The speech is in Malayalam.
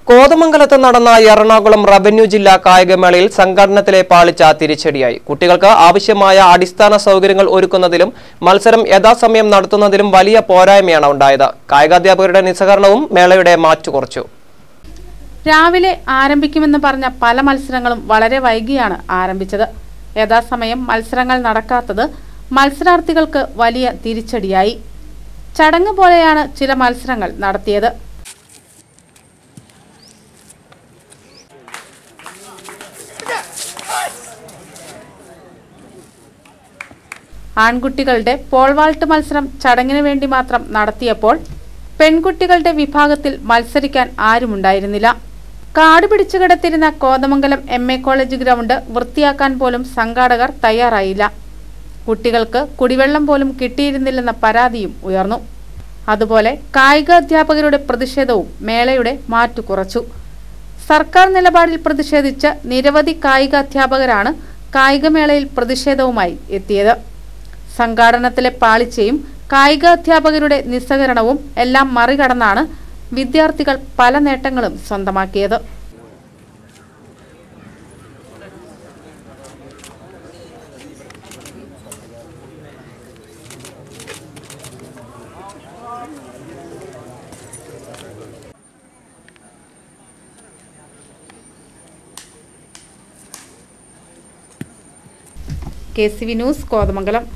കോതമംഗലത്ത് നടന്ന എറണാകുളം റവന്യൂ ജില്ലാ കായികമേളയിൽ സംഘടനത്തിലെ പാളിച്ച തിരിച്ചടിയായി കുട്ടികൾക്ക് ആവശ്യമായ അടിസ്ഥാന സൗകര്യങ്ങൾ ഒരുക്കുന്നതിലും മത്സരം യഥാസമയം നടത്തുന്നതിലും വലിയ പോരായ്മയാണ് ഉണ്ടായത് കായികാധ്യാപകരുടെ നിസ്സഹകരണവും മേളയുടെ മാറ്റുകുറച്ചു രാവിലെ ആരംഭിക്കുമെന്ന് പറഞ്ഞ പല മത്സരങ്ങളും വളരെ വൈകിയാണ് ആരംഭിച്ചത് യഥാസമയം മത്സരങ്ങൾ നടക്കാത്തത് മത്സരാർത്ഥികൾക്ക് വലിയ തിരിച്ചടിയായി ചടങ്ങ് പോലെയാണ് ചില മത്സരങ്ങൾ നടത്തിയത് ആൺകുട്ടികളുടെ പോൾ വാൾട്ട് മത്സരം ചടങ്ങിന് വേണ്ടി മാത്രം നടത്തിയപ്പോൾ പെൺകുട്ടികളുടെ വിഭാഗത്തിൽ മത്സരിക്കാൻ ആരുമുണ്ടായിരുന്നില്ല കാട് പിടിച്ചു കിടത്തിരുന്ന Kothamangalam M A college ground വൃത്തിയാക്കാൻ പോലും സംഘാടകർ തയ്യാറായില്ല കുട്ടികൾക്ക് കുടിവെള്ളം പോലും കിട്ടിയിരുന്നില്ലെന്ന പരാതിയും ഉയർന്നു അതുപോലെ കായികാധ്യാപകരുടെ പ്രതിഷേധവും മേളയുടെ മാറ്റു കുറച്ചു സർക്കാർ നിലപാടിൽ പ്രതിഷേധിച്ച് നിരവധി കായികാധ്യാപകരാണ് കായികമേളയിൽ പ്രതിഷേധവുമായി എത്തിയത് സംഘാടനത്തിലെ പാളിച്ചയും കായികാധ്യാപകരുടെ നിസ്സഹകരണവും എല്ലാം മറികടന്നാണ് വിദ്യാർത്ഥികൾ പല നേട്ടങ്ങളും സ്വന്തമാക്കിയത് K C V news Kothamangalam